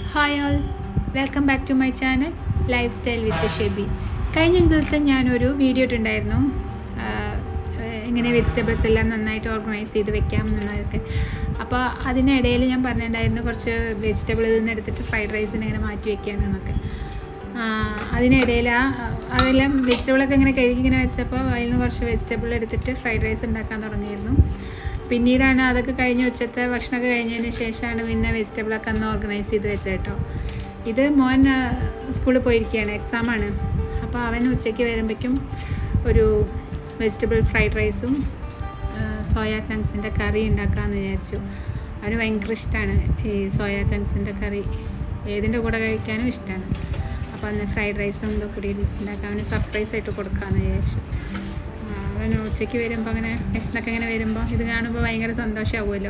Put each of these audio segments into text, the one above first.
hi all welcome back to my channel lifestyle with Shebi കഴിഞ്ഞ ദിവസം ഞാനൊരു video ഇട്ടുണ്ടായിരുന്നു ആഹ്, ഇങ്ങനെ വെജിറ്റബിൾസ് എല്ലാം നന്നായിട്ട് ഓർഗനൈസ് ചെയ്ത് വെക്കാം എന്നതൊക്കെ അപ്പോൾ അതിനിടയിൽ ഞാൻ പറഞ്ഞിട്ടുണ്ടായിരുന്നു കുറച്ച് വെജിറ്റബിൾ ഇതിൽ നിന്ന് എടുത്തിട്ട് ഫ്രൈഡ് റൈസിന് ഇങ്ങനെ മാറ്റി വെക്കുകയാണെന്നൊക്കെ ആഹ്, അതിനിടയിൽ ആ അതെല്ലാം വെജിറ്റബിളൊക്കെ ഇങ്ങനെ കഴുകി ഇങ്ങനെ വെച്ചപ്പോൾ അതിൽ നിന്ന് കുറച്ച് വെജിറ്റബിൾ എടുത്തിട്ട് ഫ്രൈഡ് റൈസ് ഉണ്ടാക്കാൻ തുടങ്ങിയിരുന്നു പിന്നീടാണ് അതൊക്കെ കഴിഞ്ഞ് ഉച്ചത്തെ ഭക്ഷണമൊക്കെ കഴിഞ്ഞതിന് ശേഷമാണ് പിന്നെ വെജിറ്റബിളൊക്കെ അന്ന് ഓർഗനൈസ് ചെയ്ത് വെച്ചത് കേട്ടോ ഇത് മോൻ ആ, സ്കൂളിൽ പോയിരിക്കുകയാണ് എക്സാമാണ് അപ്പോൾ അവൻ ഉച്ചയ്ക്ക് വരുമ്പോഴേക്കും ഒരു വെജിറ്റബിൾ ഫ്രൈഡ് റൈസും സോയ ചങ്ക്സിൻ്റെ കറി ഉണ്ടാക്കാമെന്ന് വിചാരിച്ചു അവന് ഭയങ്കര ഇഷ്ടമാണ് ഈ സോയ ചങ്ക്സിൻ്റെ കറി ഏതിൻ്റെ കൂടെ കഴിക്കാനും ഇഷ്ടമാണ് അപ്പോൾ അന്ന് ഫ്രൈഡ് റൈസും ഇതൊക്കെ കൂടി ഉണ്ടാക്കാൻ അവന് സർപ്രൈസ് ആയിട്ട് കൊടുക്കാമെന്ന് വിചാരിച്ചു ആ, അവൻ ഉച്ചയ്ക്ക് വരുമ്പോൾ അങ്ങനെ മെസ്സിനൊക്കെ ഇങ്ങനെ വരുമ്പോൾ ഇത് കാണുമ്പോൾ ഭയങ്കര സന്തോഷമാവുമല്ലോ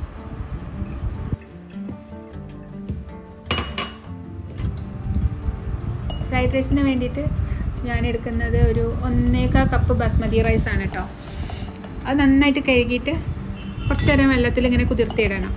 ഫ്രൈഡ് റൈസിന് വേണ്ടിയിട്ട് ഞാൻ എടുക്കുന്നത് ഒരു ഒന്നേകാ കപ്പ് ബസ്മതി റൈസാണ് കേട്ടോ അത് നന്നായിട്ട് കഴുകിയിട്ട് കുറച്ച് നേരം വെള്ളത്തിൽ ഇങ്ങനെ കുതിർത്തിയിടണം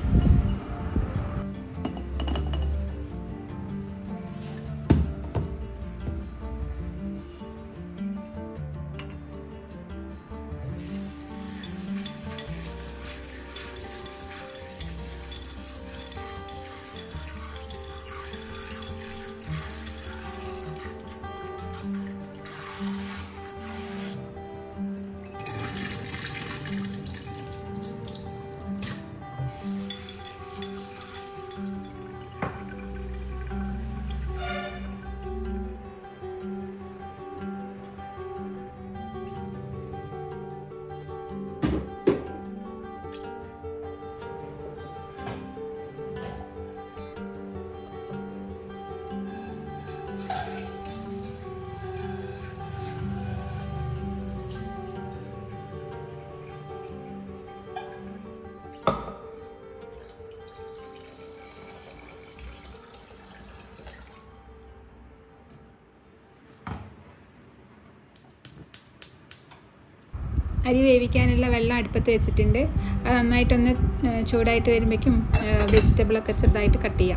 അരി വേവിക്കാനുള്ള വെള്ളം അടുപ്പത്ത് വെച്ചിട്ടുണ്ട് അത് നന്നായിട്ടൊന്ന് ഏഹ്, ചൂടായിട്ട് വരുമ്പോഴേക്കും വെജിറ്റബിളൊക്കെ ചെറുതായിട്ട് കട്ട് ചെയ്യാം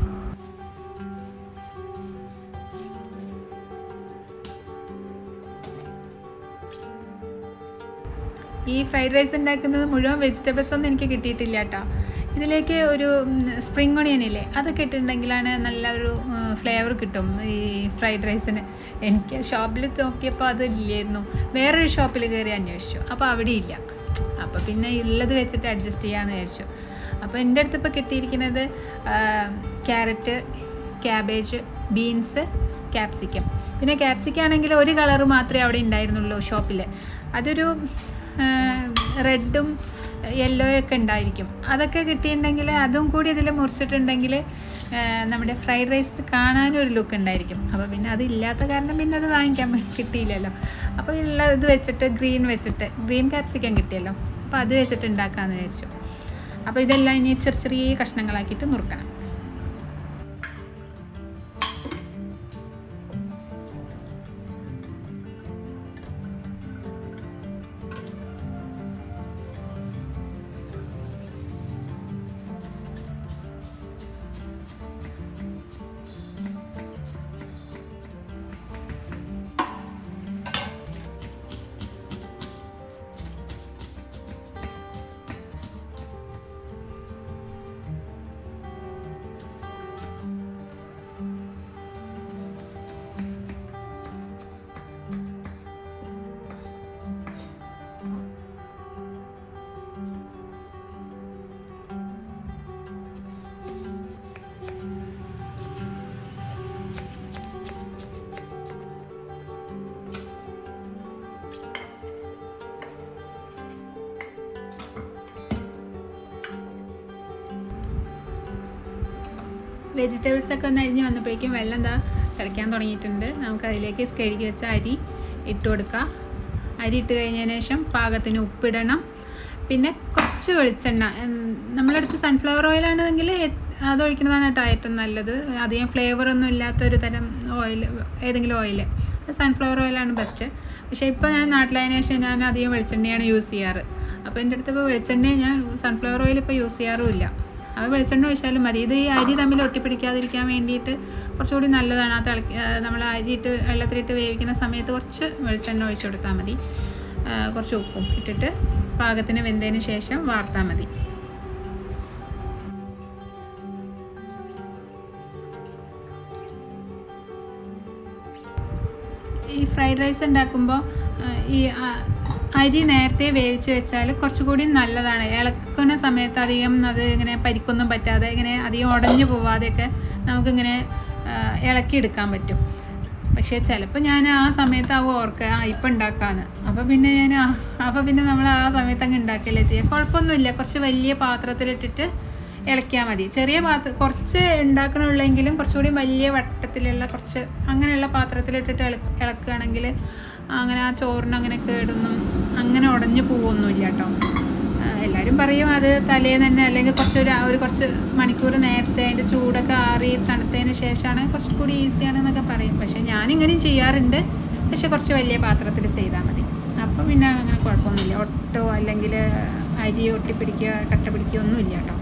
ഈ ഫ്രൈഡ് റൈസ് ഉണ്ടാക്കുന്നത് മുഴുവൻ വെജിറ്റബിൾസ് ഒന്നും എനിക്ക് കിട്ടിയിട്ടില്ല കേട്ടോ ഇതിലേക്ക് ഒരു സ്പ്രിങ് ഒണിയൻ ഇല്ലേ അതൊക്കെ ഇട്ടിട്ടുണ്ടെങ്കിലാണ് നല്ലൊരു ഫ്ലേവർ കിട്ടും ഈ ഫ്രൈഡ് റൈസിന് എനിക്ക് ഷോപ്പിൽ നോക്കിയപ്പോൾ അത് ഇല്ലായിരുന്നു വേറൊരു ഷോപ്പിൽ കയറി അന്വേഷിച്ചു അപ്പോൾ അവിടെ ഇല്ല അപ്പോൾ പിന്നെ ഉള്ളത് വെച്ചിട്ട് അഡ്ജസ്റ്റ് ചെയ്യാമെന്ന് വിചാരിച്ചു അപ്പോൾ എൻ്റെ അടുത്ത് ഇപ്പോൾ കിട്ടിയിരിക്കുന്നത് ക്യാരറ്റ് ക്യാബേജ് ബീൻസ് ക്യാപ്സിക്കം പിന്നെ ക്യാപ്സിക്കം ആണെങ്കിൽ ഒരു കളർ മാത്രമേ അവിടെ ഉണ്ടായിരുന്നുള്ളൂ ഷോപ്പിൽ അതൊരു റെഡും യെല്ലോ ഒക്കെ ഉണ്ടായിരിക്കും അതൊക്കെ കിട്ടിയിട്ടുണ്ടെങ്കിൽ അതും കൂടി ഇതിൽ മുറിച്ചിട്ടുണ്ടെങ്കിൽ നമ്മുടെ ഫ്രൈഡ് റൈസ് കാണാനും ഒരു ലുക്ക് ഉണ്ടായിരിക്കും അപ്പോൾ പിന്നെ അതില്ലാത്ത കാരണം പിന്നെ അത് വാങ്ങിക്കാൻ കിട്ടിയില്ലല്ലോ അപ്പോൾ ഉള്ള ഇത് വെച്ചിട്ട് ഗ്രീൻ വെച്ചിട്ട് ഗ്രീൻ ക്യാപ്സിക്കം കിട്ടിയല്ലോ അപ്പോൾ അത് വെച്ചിട്ട് ഉണ്ടാക്കാമെന്ന് വിചാരിച്ചു അപ്പോൾ ഇതെല്ലാം ഇനി ചെറിയ ചെറിയ കഷ്ണങ്ങളാക്കിയിട്ട് നുറുക്കണം വെജിറ്റബിൾസ് ഒക്കെ ഒന്ന് അരിഞ്ഞ് വന്നപ്പോഴേക്കും വെള്ളം എന്താ തിളയ്ക്കാൻ തുടങ്ങിയിട്ടുണ്ട് നമുക്ക് അതിലേക്ക് കഴുകി വെച്ച അരി ഇട്ട് കൊടുക്കാം അരി ഇട്ട് കഴിഞ്ഞതിന് ശേഷം പാകത്തിന് ഉപ്പിടണം പിന്നെ കുറച്ച് വെളിച്ചെണ്ണ ഉം, നമ്മളടുത്ത് സൺഫ്ലവർ ഓയിലാണെങ്കിൽ അത് ഒഴിക്കുന്നതാണ് കേട്ടോ ഏറ്റവും നല്ലത് അധികം ഫ്ലേവർ ഒന്നും ഇല്ലാത്ത ഒരു തരം ഓയിൽ ഏതെങ്കിലും ഓയിൽ സൺഫ്ലവർ ഓയിലാണ് ബെസ്റ്റ് പക്ഷേ ഇപ്പോൾ ഞാൻ നാട്ടിലായതിനു ശേഷം ഞാൻ അധികം വെളിച്ചെണ്ണയാണ് യൂസ് ചെയ്യാറ് അപ്പോൾ എൻ്റെ അടുത്ത് ഇപ്പോൾ വെളിച്ചെണ്ണ ഞാൻ സൺഫ്ലവർ ഓയിൽ ഇപ്പോൾ യൂസ് ചെയ്യാറുമില്ല അപ്പോൾ വെളിച്ചെണ്ണ ഒഴിച്ചാലും മതി ഇത് ഈ അരി തമ്മിൽ ഒട്ടിപ്പിടിക്കാതിരിക്കാൻ വേണ്ടിയിട്ട് കുറച്ചുകൂടി നല്ലതാണ് ആ തിളക്കി നമ്മൾ അരിയിട്ട് വെള്ളത്തിലിട്ട് വേവിക്കുന്ന സമയത്ത് കുറച്ച് വെളിച്ചെണ്ണ ഒഴിച്ചു കൊടുത്താൽ മതി ആ, കുറച്ച് ഉപ്പും ഇട്ടിട്ട് പാകത്തിന് വെന്തതിന് ശേഷം വാർത്താൽ മതി ഈ ഫ്രൈഡ് റൈസ് ഉണ്ടാക്കുമ്പോൾ ഈ ആ, അരി നേരത്തെ വേവിച്ച് വെച്ചാൽ കുറച്ചുകൂടി നല്ലതാണ് ഇളക്കുന്ന സമയത്ത് അധികം അത് ഇങ്ങനെ പരിക്കൊന്നും പറ്റാതെ ഇങ്ങനെ അധികം ഉടഞ്ഞു പോവാതെയൊക്കെ നമുക്കിങ്ങനെ ആ, ഇളക്കിയെടുക്കാൻ പറ്റും പക്ഷേ ചിലപ്പോൾ ഞാൻ ആ സമയത്താവും ഓർക്കുക ആ ഇപ്പം ഉണ്ടാക്കാന്ന് അപ്പോൾ പിന്നെ ഞാൻ ആ അപ്പോൾ പിന്നെ നമ്മൾ ആ സമയത്ത് അങ്ങ് ഉണ്ടാക്കിയല്ലേ ചെയ്യുക കുഴപ്പമൊന്നുമില്ല കുറച്ച് വലിയ പാത്രത്തിലിട്ടിട്ട് ഇളക്കിയാൽ മതി ചെറിയ പാത്രം കുറച്ച് ഉണ്ടാക്കണുള്ളെങ്കിലും കുറച്ചുകൂടി വലിയ വട്ടത്തിലുള്ള കുറച്ച് അങ്ങനെയുള്ള പാത്രത്തിലിട്ടിട്ട് ഇള ഇളക്കുകയാണെങ്കിൽ അങ്ങനെ ആ ചോറിന് അങ്ങനെ കേടൊന്നും അങ്ങനെ ഉടഞ്ഞു പോവൊന്നുമില്ല കേട്ടോ എല്ലാവരും പറയും അത് തലേന്ന് തന്നെ അല്ലെങ്കിൽ കുറച്ചൊരു ഒരു കുറച്ച് മണിക്കൂർ നേരത്തെ അതിൻ്റെ ചൂടൊക്കെ ആറി തണുത്തതിന് ശേഷമാണ് കുറച്ചും കൂടി ഈസിയാണെന്നൊക്കെ പറയും പക്ഷേ ഞാനിങ്ങനെയും ചെയ്യാറുണ്ട് പക്ഷെ കുറച്ച് വലിയ പാത്രത്തിൽ ചെയ്താൽ മതി അപ്പോൾ പിന്നെ അങ്ങനെ കുഴപ്പമൊന്നുമില്ല ഒട്ടോ അല്ലെങ്കിൽ അരി ഒട്ടിപ്പിടിക്കുക കട്ട പിടിക്കുക ഒന്നുമില്ല കേട്ടോ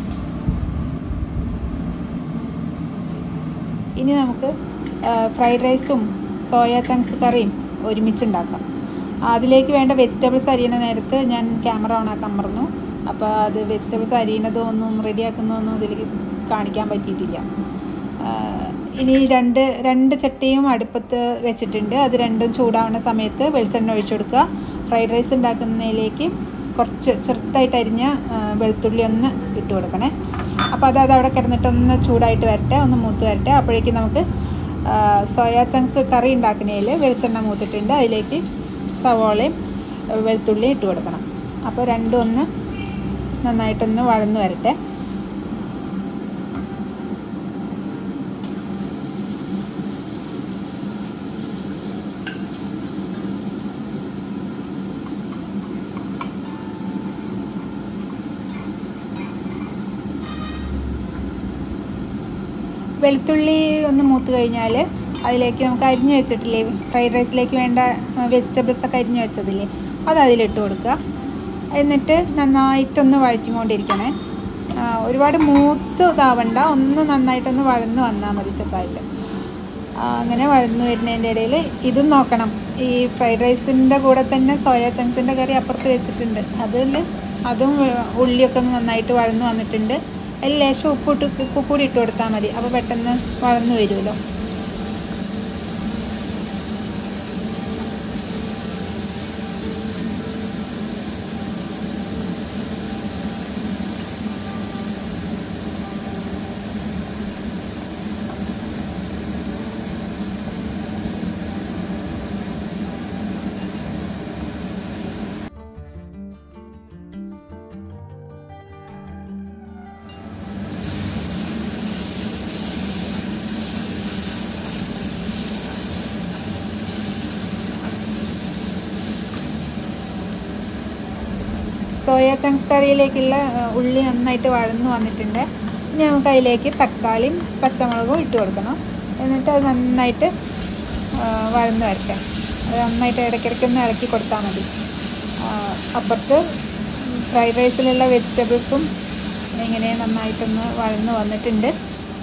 ഇനി നമുക്ക് ഫ്രൈഡ് റൈസും സോയ ചങ്ക്സ് കറിയും ഒരുമിച്ചുണ്ടാക്കാം അതിലേക്ക് വേണ്ട വെജിറ്റബിൾസ് അരിയണ നേരത്ത് ഞാൻ ക്യാമറ ഓൺ ആക്കാൻ പറഞ്ഞു അപ്പോൾ അത് വെജിറ്റബിൾസ് അരിയണതും ഒന്നും റെഡിയാക്കുന്നതൊന്നും ഇതിലേക്ക് കാണിക്കാൻ പറ്റിയിട്ടില്ല ആ, ഇനി രണ്ട് രണ്ട് ചട്ടിയും അടുപ്പത്ത് വെച്ചിട്ടുണ്ട് അത് രണ്ടും ചൂടാവുന്ന സമയത്ത് വെളിച്ചെണ്ണ ഒഴിച്ചു കൊടുക്കുക ഫ്രൈഡ് റൈസ് ഉണ്ടാക്കുന്നതിലേക്ക് കുറച്ച് ചെറുതായിട്ട് അരിഞ്ഞ ആ, വെളുത്തുള്ളി ഒന്ന് ഇട്ട് കൊടുക്കണേ അപ്പോൾ അത് അത് അവിടെ കിടന്നിട്ട് ഒന്ന് ചൂടായിട്ട് വരട്ടെ ഒന്ന് മൂത്ത് വരട്ടെ അപ്പോഴേക്കും നമുക്ക് ആ, സോയ ചങ്ക്സ് കറി ഉണ്ടാക്കുന്നതിൽ വെളിച്ചെണ്ണ മൂത്തിട്ടുണ്ട് അതിലേക്ക് സവോളയും വെളുത്തുള്ളിയും ഇട്ട് കൊടുക്കണം അപ്പോൾ രണ്ടും ഒന്ന് നന്നായിട്ടൊന്ന് വഴന്ന് വരട്ടെ വെളുത്തുള്ളി ഒന്ന് മൂത്ത് കഴിഞ്ഞാൽ അതിലേക്ക് നമുക്ക് അരിഞ്ഞു വെച്ചിട്ടില്ലേ ഫ്രൈഡ് റൈസിലേക്ക് വേണ്ട വെജിറ്റബിൾസ് ഒക്കെ അരിഞ്ഞു വെച്ചതില്ലേ അത് അതിലിട്ട് കൊടുക്കുക എന്നിട്ട് നന്നായിട്ടൊന്ന് വഴറ്റിക്കൊണ്ടിരിക്കണേ ആ, ഒരുപാട് മൂത്ത് ഇതാവണ്ട ഒന്ന് നന്നായിട്ടൊന്ന് വഴന്ന് വന്നാൽ മതി ചെറുതായിട്ട് ആ, അങ്ങനെ വഴന്ന് വരുന്നതിൻ്റെ ഇടയിൽ ഇതും നോക്കണം ഈ ഫ്രൈഡ് റൈസിൻ്റെ കൂടെ തന്നെ സോയ ചങ്ക്സിൻ്റെ കറി അപ്പുറത്ത് വെച്ചിട്ടുണ്ട് അതിൽ അതും വെ- ഉള്ളിയൊക്കെ ഒന്ന് നന്നായിട്ട് വഴന്ന് വന്നിട്ടുണ്ട് അതിൽ ലേശം ഉപ്പിട്ട് ഉപ്പ് കൂടി ഇട്ട് കൊടുത്താൽ മതി അപ്പോൾ പെട്ടെന്ന് വഴന്ന് വരുമല്ലോ സോയ ചങ്ക്സ് കറിയിലേക്കുള്ള ആ, ഉള്ളി നന്നായിട്ട് വഴന്ന് വന്നിട്ടുണ്ട് ഇനി നമുക്ക് അതിലേക്ക് തക്കാളിയും പച്ചമുളകും ഇട്ട് കൊടുക്കണം എന്നിട്ട് അത് നന്നായിട്ട് ആ, വഴന്ന് വരട്ടെ അത് നന്നായിട്ട് ഇടയ്ക്കിടയ്ക്ക് ഒന്ന് ഇളക്കി കൊടുത്താൽ മതി ആ, അപ്പുറത്ത് ഫ്രൈഡ് റൈസിലുള്ള വെജിറ്റബിൾസും ഇങ്ങനെ നന്നായിട്ടൊന്ന് വഴന്ന് വന്നിട്ടുണ്ട്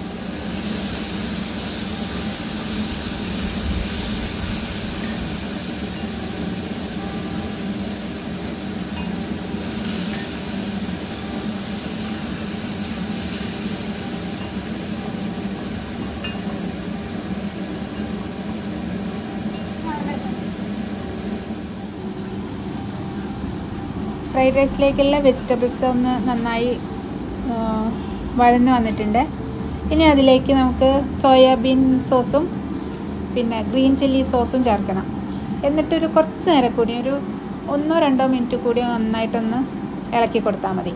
ഫ്രൈഡ് റൈസിലേക്കുള്ള വെജിറ്റബിൾസ് ഒന്ന് നന്നായി ആ, വഴന്ന് വന്നിട്ടുണ്ട് ഇനി അതിലേക്ക് നമുക്ക് സോയാബീൻ സോസും പിന്നെ ഗ്രീൻ ചില്ലി സോസും ചേർക്കണം എന്നിട്ടൊരു കുറച്ച് നേരം കൂടി ഒരു ഒന്നോ രണ്ടോ മിനിറ്റ് കൂടി നന്നായിട്ടൊന്ന് ഇളക്കി കൊടുത്താൽ മതി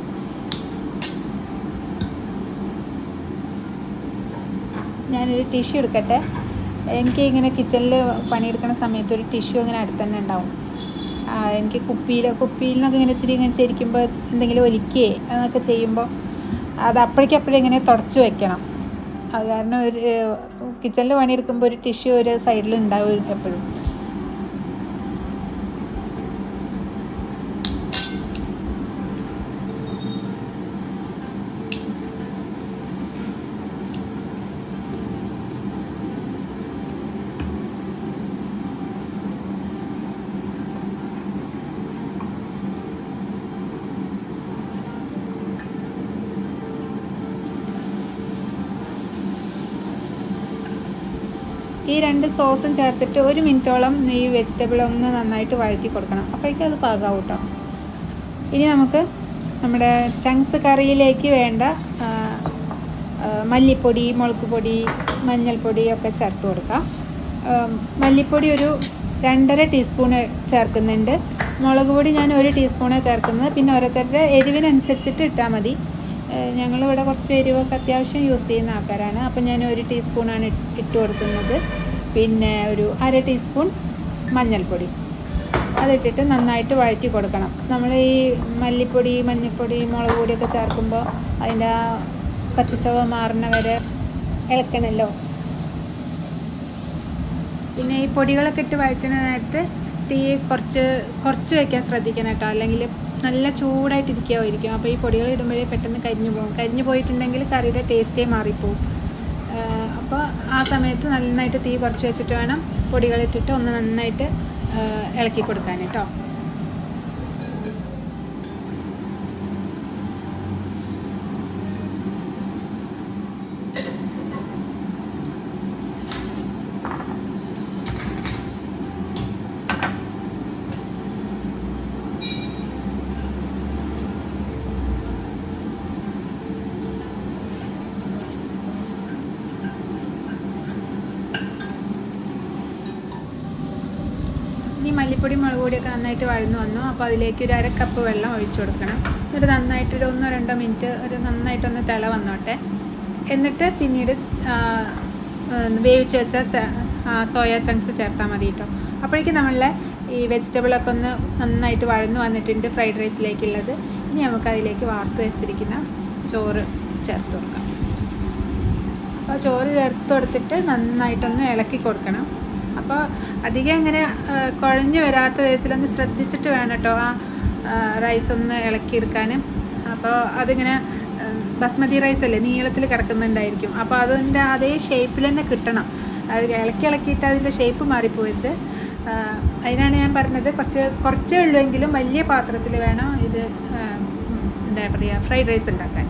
ഞാനൊരു ടിഷ്യൂ എടുക്കട്ടെ എനിക്ക് ഇങ്ങനെ കിച്ചണിൽ പണിയെടുക്കുന്ന സമയത്ത് ഒരു ടിഷ്യൂ ഇങ്ങനെ അടുത്ത് തന്നെ ഉണ്ടാവും ആ, എനിക്ക് കുപ്പിയിൽ കുപ്പിയിൽ നിന്നൊക്കെ ഇങ്ങനെ ഇത്തിരി ഇങ്ങനെ ശരിക്കുമ്പോൾ എന്തെങ്കിലും ഒലിക്കുകയെ അതൊക്കെ ചെയ്യുമ്പോൾ അത് അപ്പോഴേക്കപ്പോഴും ഇങ്ങനെ തുടച്ച് വെക്കണം അത് കാരണം ഒരു കിച്ചണിൽ പണിയെടുക്കുമ്പോൾ ഒരു ടിഷ്യൂ ഒരു സൈഡിൽ ഉണ്ടാവും എപ്പോഴും ഈ രണ്ട് സോസും ചേർത്തിട്ട് ഒരു മിനിറ്റോളം ഈ വെജിറ്റബിൾ ഒന്ന് നന്നായിട്ട് വഴറ്റി കൊടുക്കണം അപ്പോഴേക്കും അത് പാകാവും കേട്ടോ ഇനി നമുക്ക് നമ്മുടെ ചങ്ക്സ് കറിയിലേക്ക് വേണ്ട ആ, ആ, മല്ലിപ്പൊടി മുളക് പൊടി മഞ്ഞൾപ്പൊടി ഒക്കെ ചേർത്ത് കൊടുക്കാം ആ, മല്ലിപ്പൊടി ഒരു രണ്ടര ടീസ്പൂൺ ചേർക്കുന്നുണ്ട് മുളക് പൊടി ഞാൻ ഒരു ടീസ്പൂണാണ് ചേർക്കുന്നത് പിന്നെ ഓരോരുത്തരുടെ എരിവിനനുസരിച്ചിട്ട് ഇട്ടാൽ മതി ഏഹ് ഞങ്ങളിവിടെ കുറച്ച് എരിവൊക്കെ അത്യാവശ്യം യൂസ് ചെയ്യുന്ന ആൾക്കാരാണ് അപ്പം ഞാൻ ഒരു ടീസ്പൂണാണ് ഇട്ട് ഇട്ട് കൊടുക്കുന്നത് പിന്നെ ഒരു അര ടീസ്പൂൺ മഞ്ഞൾപ്പൊടി അതിട്ടിട്ട് നന്നായിട്ട് വഴറ്റി കൊടുക്കണം നമ്മൾ ഈ മല്ലിപ്പൊടി മഞ്ഞൾപ്പൊടി മുളക് പൊടിയൊക്കെ ചേർക്കുമ്പോൾ അതിൻ്റെ ആ പച്ചച്ചവ മാറുന്ന വരെ ഇളക്കണമല്ലോ പിന്നെ ഈ പൊടികളൊക്കെ ഇട്ട് വഴറ്റുന്ന നേരത്ത് തീ കുറച്ച് കുറച്ച് വയ്ക്കാൻ ശ്രദ്ധിക്കണം കേട്ടോ അല്ലെങ്കിൽ നല്ല ചൂടായിട്ട് ഇരിക്കുമായിരിക്കും അപ്പോൾ ഈ പൊടികൾ ഇടുമ്പോഴേ പെട്ടെന്ന് കരിഞ്ഞു പോകും കരിഞ്ഞു പോയിട്ടുണ്ടെങ്കിൽ കറിയുടെ ടേസ്റ്റേ മാറിപ്പോവും അപ്പോൾ ആ സമയത്ത് നന്നായിട്ട് തീ കുറച്ച് വെച്ചിട്ട് വേണം പൊടികളിട്ടിട്ട് ഒന്ന് നന്നായിട്ട് ആ, ഇളക്കി കൊടുക്കാൻ കേട്ടോ ഇനി മല്ലിപ്പൊടി മുളക് പൊടിയൊക്കെ നന്നായിട്ട് വഴന്നു വന്നു അപ്പോൾ അതിലേക്ക് ഒരു അര കപ്പ് വെള്ളം ഒഴിച്ചു കൊടുക്കണം എന്നിട്ട് നന്നായിട്ട് ഒരു ഒന്നോ രണ്ടോ മിനിറ്റ് ഒരു നന്നായിട്ടൊന്ന് തിള വന്നോട്ടെ എന്നിട്ട് പിന്നീട് ആ, ആ, വേവിച്ച് വെച്ച ച- ആ, സോയ ചങ്ക്സ് ചേർത്താൽ മതി കേട്ടോ അപ്പോഴേക്കും നമ്മളെ ഈ വെജിറ്റബിളൊക്കെ ഒന്ന് നന്നായിട്ട് വഴന്നു വന്നിട്ടുണ്ട് ഫ്രൈഡ് റൈസിലേക്കുള്ളത് ഇനി നമുക്ക് അതിലേക്ക് വാർത്ത് വെച്ചിരിക്കുന്ന ചോറ് ചേർത്ത് കൊടുക്കാം അപ്പോൾ ചോറ് ചേർത്ത് കൊടുത്തിട്ട് നന്നായിട്ടൊന്ന് ഇളക്കി കൊടുക്കണം അപ്പോൾ അധികം ഇങ്ങനെ ആ, കുഴഞ്ഞു വരാത്ത വിധത്തിലൊന്ന് ശ്രദ്ധിച്ചിട്ട് വേണം കേട്ടോ ആ റൈസ് ഒന്ന് ഇളക്കിയെടുക്കാൻ അപ്പോൾ അതിങ്ങനെ ആ, ബസ്മതി റൈസ് അല്ലേ നീളത്തിൽ കിടക്കുന്നുണ്ടായിരിക്കും അപ്പോൾ അതിൻ്റെ അതേ ഷേപ്പിൽ തന്നെ കിട്ടണം അത് ഇളക്കി ഇളക്കിയിട്ട് അതിൻ്റെ ഷേപ്പ് മാറിപ്പോയത് ആ, അതിനാണ് ഞാൻ പറഞ്ഞത് കുറച്ച് കുറച്ചേ ഉള്ളുവെങ്കിലും വലിയ പാത്രത്തിൽ വേണം ഇത് ആ, ഉം, എന്താ പറയുക ഫ്രൈഡ് റൈസ് ഉണ്ടാക്കാൻ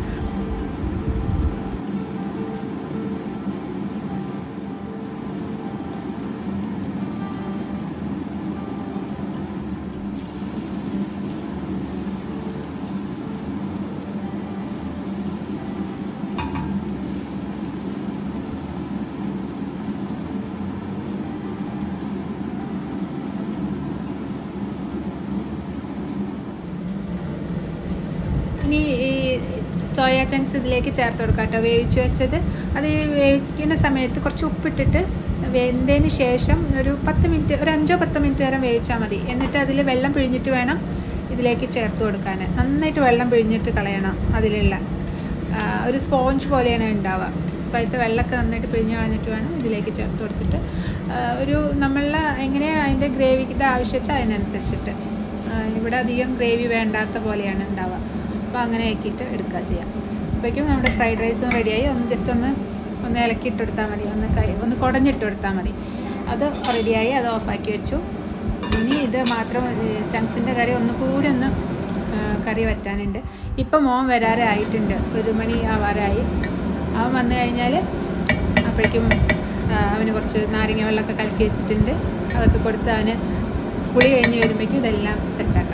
ഇനി ഈ സോയ ചങ്ക്സ് ഇതിലേക്ക് ചേർത്ത് കൊടുക്കാം കേട്ടോ വേവിച്ച് വെച്ചത് അത് ഈ വേവിക്കുന്ന സമയത്ത് കുറച്ച് ഉപ്പിട്ടിട്ട് വെന്തതിന് ശേഷം ഒരു പത്ത് മിനിറ്റ് ഒരു അഞ്ചോ പത്തോ മിനിറ്റ് നേരം വേവിച്ചാൽ മതി എന്നിട്ട് അതിൽ വെള്ളം പിഴിഞ്ഞിട്ട് വേണം ഇതിലേക്ക് ചേർത്ത് കൊടുക്കാൻ നന്നായിട്ട് വെള്ളം പിഴിഞ്ഞിട്ട് കളയണം അതിലുള്ള ആ, ഒരു സ്പോഞ്ച് പോലെയാണ് ഉണ്ടാവുക അപ്പോൾ അതിലത്തെ വെള്ളമൊക്കെ നന്നായിട്ട് പിഴിഞ്ഞ് കളഞ്ഞിട്ട് വേണം ഇതിലേക്ക് ചേർത്ത് കൊടുത്തിട്ട് ആ, ഒരു നമ്മളെ എങ്ങനെയാണ് അതിൻ്റെ ഗ്രേവിയുടെ ആവശ്യം വെച്ചാൽ അതിനനുസരിച്ചിട്ട് ആ, ഇവിടെ അധികം ഗ്രേവി വേണ്ടാത്ത പോലെയാണ് ഉണ്ടാവുക അപ്പോൾ അങ്ങനെ ആക്കിയിട്ട് എടുക്കുക ചെയ്യാം അപ്പോഴേക്കും നമ്മുടെ ഫ്രൈഡ് റൈസും റെഡിയായി ഒന്ന് ജസ്റ്റ് ഒന്ന് ഒന്ന് ഇളക്കിയിട്ട് കൊടുത്താൽ മതി ഒന്ന് കൈ ഒന്ന് കുടഞ്ഞിട്ട് കൊടുത്താൽ മതി അത് റെഡിയായി അത് ഓഫാക്കി വെച്ചു ഇനി ഇത് മാത്രം ചങ്ക്സിൻ്റെ കറി ഒന്നുകൂടി ഒന്ന് ആ, കറി വറ്റാനുണ്ട് ഇപ്പം മോൻ വരാറെ ആയിട്ടുണ്ട് ഒരു മണി ആവാറായി അവൻ വന്നു കഴിഞ്ഞാൽ അപ്പോഴേക്കും ആ, അവന് കുറച്ച് നാരങ്ങ വെള്ളമൊക്കെ കലക്കി വെച്ചിട്ടുണ്ട് അതൊക്കെ കൊടുത്ത് അവന് കുളി കഴിഞ്ഞ് വരുമ്പോഴേക്കും ഇതെല്ലാം സെറ്റാക്കാം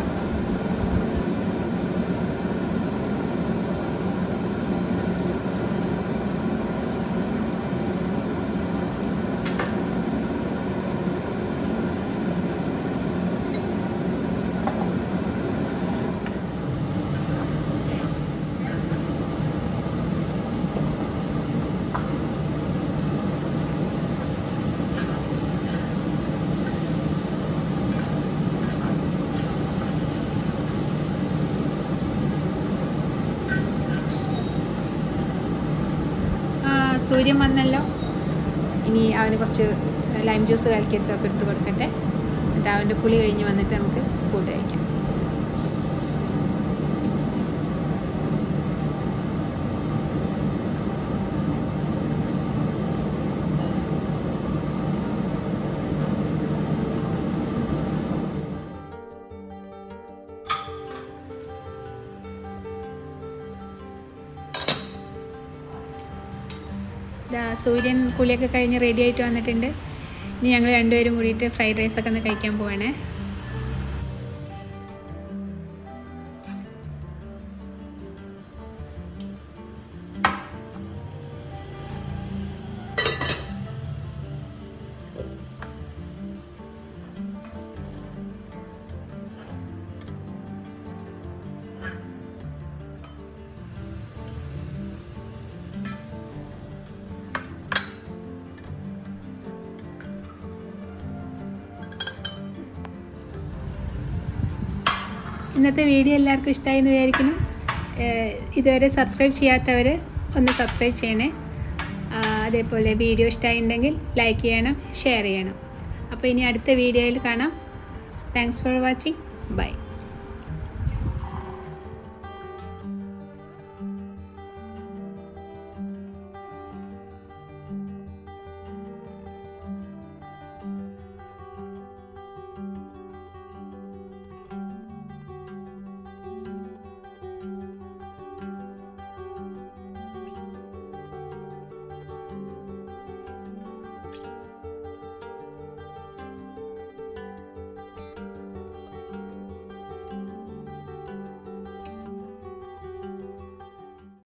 ആ സൂര്യൻ വന്നല്ലോ ഇനി അവന് കുറച്ച് ലൈം ജ്യൂസ് കലക്കി വെച്ചൊക്കെ എടുത്ത് കൊടുക്കട്ടെ എന്നിട്ട് അവൻ്റെ കുളി കഴിഞ്ഞ് വന്നിട്ട് നമുക്ക് ഫുഡ് കഴിക്കാം ദാ സൂര്യൻ കുളിയൊക്കെ കഴിഞ്ഞ് റെഡി ആയിട്ട് വന്നിട്ടുണ്ട് ഇനി ഞങ്ങൾ രണ്ടുപേരും കൂടിയിട്ട് ഫ്രൈഡ് റൈസൊക്കെ ഒന്ന് കഴിക്കാൻ പോവാണേ ഇന്നത്തെ വീഡിയോ എല്ലാവർക്കും ഇഷ്ടമായി എന്ന് വിചാരിക്കുന്നു ഏഹ് ഇതുവരെ സബ്സ്ക്രൈബ് ചെയ്യാത്തവർ ഒന്ന് സബ്സ്ക്രൈബ് ചെയ്യണേ ആ, അതേപോലെ വീഡിയോ ഇഷ്ടമായിട്ടുണ്ടെങ്കിൽ ലൈക്ക് ചെയ്യണം ഷെയർ ചെയ്യണം അപ്പോൾ ഇനി അടുത്ത വീഡിയോയിൽ കാണാം താങ്ക്സ് ഫോർ വാച്ചിങ് ബൈ